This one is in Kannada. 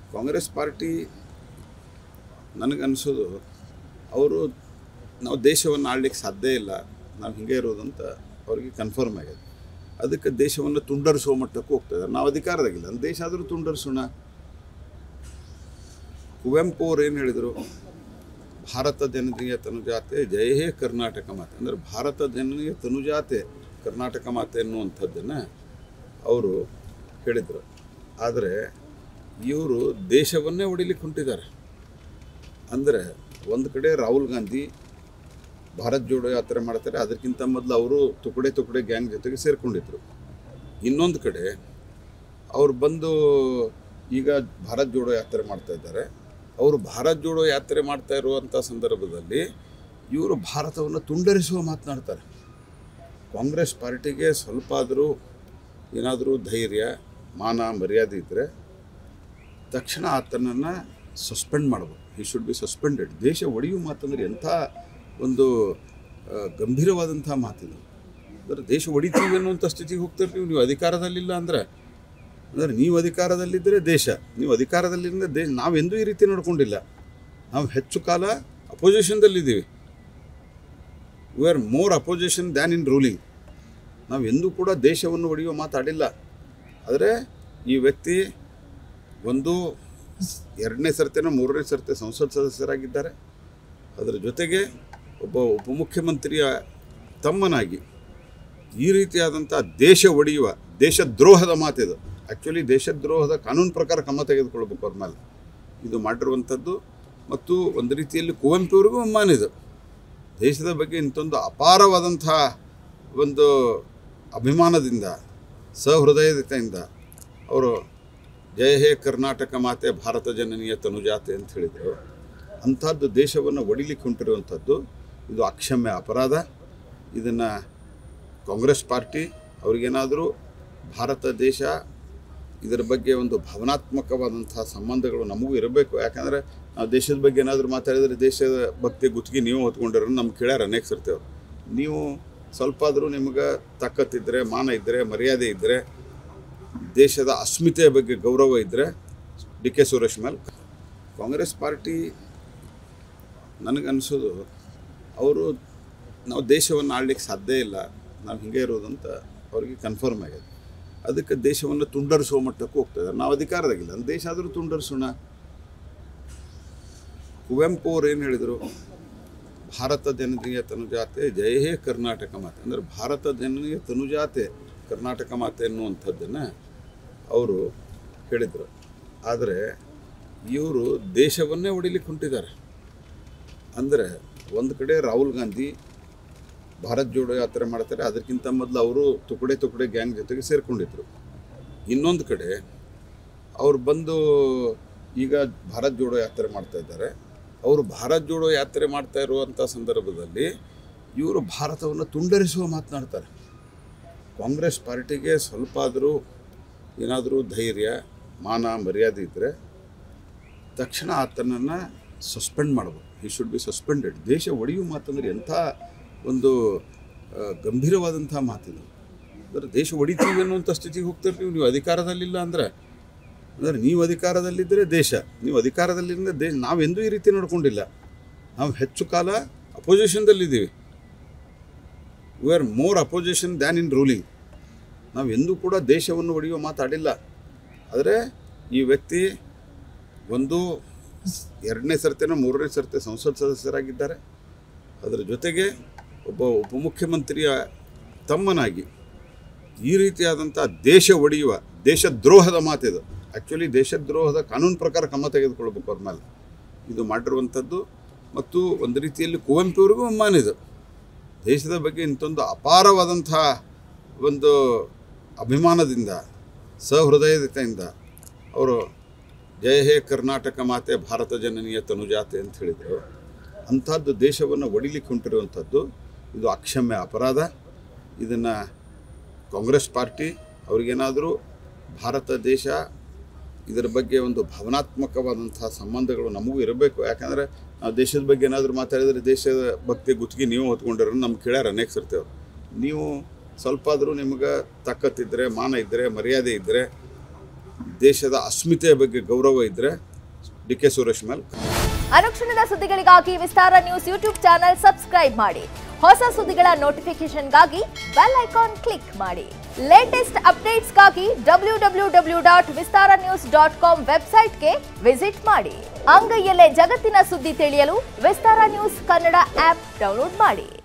ಕಾಂಗ್ರೆಸ್ ಪಾರ್ಟಿ ನನಗನ್ಸೋದು ಅವರು ನಾವು ದೇಶವನ್ನು ಆಳ್ಲಿಕ್ಕೆ ಸಾಧ್ಯ ಇಲ್ಲ ನಾವು ಹಿಂಗೆ ಇರೋದಂತ ಅವ್ರಿಗೆ ಕನ್ಫರ್ಮ್ ಆಗಿದೆ ಅದಕ್ಕೆ ದೇಶವನ್ನು ತುಂಡರಿಸುವ ಮಟ್ಟಕ್ಕೆ ಹೋಗ್ತದೆ ನಾವು ಅಧಿಕಾರದಾಗಿಲ್ಲ ನಮ್ಮ ದೇಶ ಆದರೂ ತುಂಡರಿಸೋಣ ಕುವೆಂಪು ಅವ್ರು ಏನು ಹೇಳಿದರು ಭಾರತ ಜನನಿಯ ತನುಜಾತೆ ಜಯ ಹೇ ಕರ್ನಾಟಕ ಮಾತೆ ಅಂದರೆ ಭಾರತ ಜನನಿಯ ತನುಜಾತೆ ಕರ್ನಾಟಕ ಮಾತೆ ಅನ್ನುವಂಥದ್ದನ್ನು ಅವರು ಹೇಳಿದರು ಆದರೆ ಇವರು ದೇಶವನ್ನೇ ಹೊಡಿಲಿಕ್ಕೆ ಹೊಂಟಿದ್ದಾರೆ ಅಂದರೆ ಒಂದು ಕಡೆ ರಾಹುಲ್ ಗಾಂಧಿ ಭಾರತ್ ಜೋಡೋ ಯಾತ್ರೆ ಮಾಡ್ತಾರೆ ಅದಕ್ಕಿಂತ ಮೊದಲು ಅವರು ತುಕಡೆ ತುಕಡೆ ಗ್ಯಾಂಗ್ ಜೊತೆಗೆ ಸೇರಿಕೊಂಡಿದ್ರು ಇನ್ನೊಂದು ಕಡೆ ಅವ್ರು ಬಂದು ಈಗ ಭಾರತ್ ಜೋಡೋ ಯಾತ್ರೆ ಮಾಡ್ತಾ ಇದ್ದಾರೆ ಅವರು ಭಾರತ್ ಜೋಡೋ ಯಾತ್ರೆ ಮಾಡ್ತಾ ಇರುವಂಥ ಸಂದರ್ಭದಲ್ಲಿ ಇವರು ಭಾರತವನ್ನು ತುಂಡರಿಸುವ ಮಾತನಾಡ್ತಾರೆ ಕಾಂಗ್ರೆಸ್ ಪಾರ್ಟಿಗೆ ಸ್ವಲ್ಪ ಆದರೂ ಏನಾದರೂ ಧೈರ್ಯ ಮಾನ ಮರ್ಯಾದೆ ಇದ್ದರೆ ತಕ್ಷಣ ಆತನನ್ನು ಸಸ್ಪೆಂಡ್ ಮಾಡಬೇಕು ಹಿ ಶುಡ್ ಬಿ ಸಸ್ಪೆಂಡೆಡ್ ದೇಶ ಒಡೆಯುವ ಮಾತಂದ್ರೆ ಎಂಥ ಒಂದು ಆ, ಗಂಭೀರವಾದಂಥ ಮಾತಿದು ಅಂದರೆ ದೇಶ ಹೊಡಿತೀವಿ ಅನ್ನುವಂಥ ಸ್ಥಿತಿಗೆ ಹೋಗ್ತಿರ್ತೀವಿ ನೀವು ಅಧಿಕಾರದಲ್ಲಿಲ್ಲ ಅಂದರೆ ಅಂದರೆ ನೀವು ಅಧಿಕಾರದಲ್ಲಿದ್ದರೆ ದೇಶ ನೀವು ಅಧಿಕಾರದಲ್ಲಿಂದ ದೇಶ ನಾವೆಂದೂ ಈ ರೀತಿ ನಡ್ಕೊಂಡಿಲ್ಲ ನಾವು ಹೆಚ್ಚು ಕಾಲ ಅಪೋಸಿಷನ್ದಲ್ಲಿದ್ದೀವಿ we are more opposition than in ruling ನಾವು ಎಂದೂ ಕೂಡ ದೇಶವನ್ನು ಒಡೆಯುವ ಮಾತಾಡಿಲ್ಲ ಆದರೆ ಈ ವ್ಯಕ್ತಿ ಒಂದು ಎರಡನೇ ಸರ್ತಿನ ಮೂರನೇ ಸರ್ತಿ ಸಂಸತ್ ಸದಸ್ಯರಾಗಿದ್ದಾರೆ ಅದರ ಜೊತೆಗೆ ಒಬ್ಬ ಉಪಮುಖ್ಯಮಂತ್ರಿಯ ತಮ್ಮನಾಗಿ ಈ ರೀತಿಯಾದಂಥ ದೇಶ ಒಡೆಯುವ ದೇಶದ್ರೋಹದ ಮಾತಿದು ಆ್ಯಕ್ಚುಲಿ ದೇಶದ್ರೋಹದ ಕಾನೂನು ಪ್ರಕಾರ ಕ್ರಮ ತೆಗೆದುಕೊಳ್ಬೇಕು ಅವ್ರ ಮೇಲೆ ಇದು ಮಾಡಿರುವಂಥದ್ದು ಮತ್ತು ಒಂದು ರೀತಿಯಲ್ಲಿ ಕುವೆಂಪುವರಿಗೂ ಅವಮಾನ ಇದು ದೇಶದ ಬಗ್ಗೆ ಇಂಥೊಂದು ಅಪಾರವಾದಂಥ ಒಂದು ಅಭಿಮಾನದಿಂದ ಸಹೃದಯತೆಯಿಂದ ಅವರು ಜಯ ಹೇ ಕರ್ನಾಟಕ ಮಾತೆ ಭಾರತ ಜನನೀಯ ತನುಜಾತೆ ಅಂತ ಹೇಳಿದರು ಅಂಥದ್ದು ದೇಶವನ್ನು ಒಡಿಲಿಕ್ಕೆ ಹೊಂಟಿರುವಂಥದ್ದು ಇದು ಅಕ್ಷಮ್ಯ ಅಪರಾಧ ಇದನ್ನು ಕಾಂಗ್ರೆಸ್ ಪಾರ್ಟಿ ಅವ್ರಿಗೇನಾದರೂ ಭಾರತ ದೇಶ ಇದರ ಬಗ್ಗೆ ಒಂದು ಭಾವನಾತ್ಮಕವಾದಂಥ ಸಂಬಂಧಗಳು ನಮಗೂ ಇರಬೇಕು ಯಾಕಂದರೆ ನಾವು ದೇಶದ ಬಗ್ಗೆ ಏನಾದರೂ ಮಾತಾಡಿದರೆ ದೇಶದ ಭಕ್ತಿ ಗುತ್ತಿಗೆ ನೀವು ಹೊತ್ಕೊಂಡಿರೋ ನಮ್ಗೆ ಕೇಳ್ಯಾರ ಅನೇಕ ಸರ್ತಿ ಅವ್ರು ನೀವು ಸ್ವಲ್ಪ ಆದರೂ ನಿಮ್ಗೆ ತಾಕತ್ತಿದ್ದರೆ ಮಾನ ಇದ್ದರೆ ಮರ್ಯಾದೆ ಇದ್ದರೆ ದೇಶದ ಅಸ್ಮಿತೆಯ ಬಗ್ಗೆ ಗೌರವ ಇದ್ದರೆ ಡಿ ಕೆ ಸುರೇಶ್ ಮೇಲೆ ಕಾಂಗ್ರೆಸ್ ಪಾರ್ಟಿ ನನಗನ್ಸೋದು ಅವರು ನಾವು ದೇಶವನ್ನು ಆಳ್ಲಿಕ್ಕೆ ಸಾಧ್ಯ ಇಲ್ಲ ನಾವು ಹಿಂಗೆ ಇರೋದಂತ ಅವ್ರಿಗೆ ಕನ್ಫರ್ಮ್ ಆಗಿದೆ ಅದಕ್ಕೆ ದೇಶವನ್ನು ತುಂಡರಿಸುವ ಮಟ್ಟಕ್ಕೆ ಹೋಗ್ತದೆ ನಾವು ಅಧಿಕಾರದಾಗಿಲ್ಲ ನಮ್ಮ ದೇಶ ಆದರೂ ತುಂಡರಿಸೋಣ ಕುವೆಂಪು ಅವ್ರು ಏನು ಹೇಳಿದರು ಭಾರತ ಜನನಿಯ ತನುಜಾತೆ ಜಯ ಹೇ ಕರ್ನಾಟಕ ಮಾತೆ ಅಂದರೆ ಭಾರತ ಜನನಿಯ ತನುಜಾತೆ ಕರ್ನಾಟಕ ಮಾತೆ ಅನ್ನುವಂಥದ್ದನ್ನು ಅವರು ಹೇಳಿದರು ಆದರೆ ಇವರು ದೇಶವನ್ನೇ ಹೊಡಿಲಿಕ್ಕೆ ಹೊಂಟಿದ್ದಾರೆ ಅಂದರೆ ಒಂದು ಕಡೆ ರಾಹುಲ್ ಗಾಂಧಿ ಭಾರತ್ ಜೋಡೋ ಯಾತ್ರೆ ಮಾಡ್ತಾರೆ ಅದಕ್ಕಿಂತ ಮೊದಲು ಅವರು ತುಕಡೆ ತುಕಡೆ ಗ್ಯಾಂಗ್ ಜೊತೆಗೆ ಸೇರಿಕೊಂಡಿದ್ರು ಇನ್ನೊಂದು ಕಡೆ ಅವ್ರು ಬಂದು ಈಗ ಭಾರತ್ ಜೋಡೋ ಯಾತ್ರೆ ಮಾಡ್ತಾ ಇದ್ದಾರೆ ಅವರು ಭಾರತ್ ಜೋಡೋ ಯಾತ್ರೆ ಮಾಡ್ತಾ ಇರುವಂಥ ಸಂದರ್ಭದಲ್ಲಿ ಇವರು ಭಾರತವನ್ನು ತುಂಡರಿಸುವ ಮಾತನಾಡ್ತಾರೆ ಕಾಂಗ್ರೆಸ್ ಪಾರ್ಟಿಗೆ ಸ್ವಲ್ಪ ಆದರೂ ಏನಾದರೂ ಧೈರ್ಯ ಮಾನ ಮರ್ಯಾದೆ ಇದ್ದರೆ ತಕ್ಷಣ ಆತನನ್ನು ಸಸ್ಪೆಂಡ್ ಮಾಡಬೇಕು ಹಿ ಶುಡ್ ಬಿ ಸಸ್ಪೆಂಡೆಡ್ ದೇಶ ಒಡೆಯುವ ಮಾತಂದ್ರೆ ಎಂಥ ಒಂದು ಆ, ಗಂಭೀರವಾದಂಥ ಮಾತಿದು ಅಂದರೆ ದೇಶ ಹೊಡಿತೀವಿ ಅನ್ನುವಂಥ ಸ್ಥಿತಿಗೆ ಹೋಗ್ತಿರ್ತೀವಿ ನೀವು ಅಧಿಕಾರದಲ್ಲಿಲ್ಲ ಅಂದರೆ ಅಂದರೆ ನೀವು ಅಧಿಕಾರದಲ್ಲಿದ್ದರೆ ದೇಶ ನೀವು ಅಧಿಕಾರದಲ್ಲಿಂದ ದೇಶ ನಾವೆಂದೂ ಈ ರೀತಿ ನಡ್ಕೊಂಡಿಲ್ಲ ನಾವು ಹೆಚ್ಚು ಕಾಲ ಅಪೋಸಿಷನ್ದಲ್ಲಿದ್ದೀವಿ we are more opposition than in ruling ನಾವು ಎಂದೂ ಕೂಡ ದೇಶವನ್ನು ಒಡೆಯುವ ಮಾತಾಡಿಲ್ಲ ಆದರೆ ಈ ವ್ಯಕ್ತಿ ಒಂದು ಎರಡನೇ ಸರ್ತಿನ ಮೂರನೇ ಸರ್ತಿ ಸಂಸತ್ ಸದಸ್ಯರಾಗಿದ್ದಾರೆ ಅದರ ಜೊತೆಗೆ ಒಬ್ಬ ಉಪಮುಖ್ಯಮಂತ್ರಿಯ ತಮ್ಮನಾಗಿ ಈ ರೀತಿಯಾದಂಥ ದೇಶ ಒಡೆಯುವ ದೇಶದ್ರೋಹದ ಮಾತಿದು ಆ್ಯಕ್ಚುಲಿ ದೇಶದ್ರೋಹದ ಕಾನೂನು ಪ್ರಕಾರ ಕ್ರಮ ತೆಗೆದುಕೊಳ್ಬೇಕು ಅವ್ರ ಮೇಲೆ ಇದು ಮಾಡಿರುವಂಥದ್ದು ಮತ್ತು ಒಂದು ರೀತಿಯಲ್ಲಿ ಕುವೆಂಪುವರಿಗೂ ಅವಮಾನ ಇದು ದೇಶದ ಬಗ್ಗೆ ಇಂಥೊಂದು ಅಪಾರವಾದಂಥ ಒಂದು ಅಭಿಮಾನದಿಂದ ಸಹೃದಯತೆಯಿಂದ ಅವರು ಜಯ ಹೇ ಕರ್ನಾಟಕ ಮಾತೆ ಭಾರತ ಜನನೀಯ ತನುಜಾತೆ ಅಂತ ಹೇಳಿದರು ಅಂಥದ್ದು ದೇಶವನ್ನು ಒಡಿಲಿಕ್ಕೆ ಹೊಂಟಿರುವಂಥದ್ದು ಇದು ಅಕ್ಷಮ್ಯ ಅಪರಾಧ ಇದನ್ನು ಕಾಂಗ್ರೆಸ್ ಪಾರ್ಟಿ ಅವ್ರಿಗೇನಾದರೂ ಭಾರತ ದೇಶ ಇದರ ಬಗ್ಗೆ ಒಂದು ಭಾವನಾತ್ಮಕವಾದಂಥ ಸಂಬಂಧಗಳು ನಮಗೂ ಇರಬೇಕು ಯಾಕಂದರೆ ನಾವು ದೇಶದ ಬಗ್ಗೆ ಏನಾದರೂ ಮಾತಾಡಿದರೆ ದೇಶದ ಭಕ್ತಿ ಗುತ್ತಿಗೆ ನೀವು ಹೊತ್ಕೊಂಡಿರೋ ನಮ್ಗೆ ಕೇಳ್ಯಾರ ಅನೇಕ ಸರ್ತಿ ಅವ್ರು ನೀವು ಸ್ವಲ್ಪ ಆದರೂ ನಿಮ್ಗೆ ತಾಕತ್ತಿದ್ದರೆ ಮಾನ ಇದ್ದರೆ ಮರ್ಯಾದೆ ಇದ್ದರೆ ದೇಶದ ಅಸ್ಮಿತೆಯ ಬಗ್ಗೆ ಗೌರವ ಇದ್ದರೆ ಡಿ ಕೆ ಸುರೇಶ್ ಮೇಲೆ ಅನುಕ್ಷಣದ ಸುದ್ದಿಗಳಿಗಾಗಿ Vistara news YouTube channel subscribe ಮಾಡಿ ಹೊಸ ಸುದ್ದಿಗಳ ನೋಟಿಫಿಕೇಶನ್ಗಾಗಿ ಬೆಲ್ ಐಕಾನ್ ಕ್ಲಿಕ್ ಮಾಡಿ ಲೇಟೆಸ್ಟ್ ಅಪ್ಡೇಟ್ಸ್ಗಾಗಿ W W W dot Vistara news dot com ವೆಬ್ಸೈಟ್ಗೆ ವಿಸಿಟ್ ಮಾಡಿ ಅಂಗೈಯಲ್ಲೇ ಜಗತ್ತಿನ ಸುದ್ದಿ ತಿಳಿಯಲು Vistara news Kannada app download ಮಾಡಿ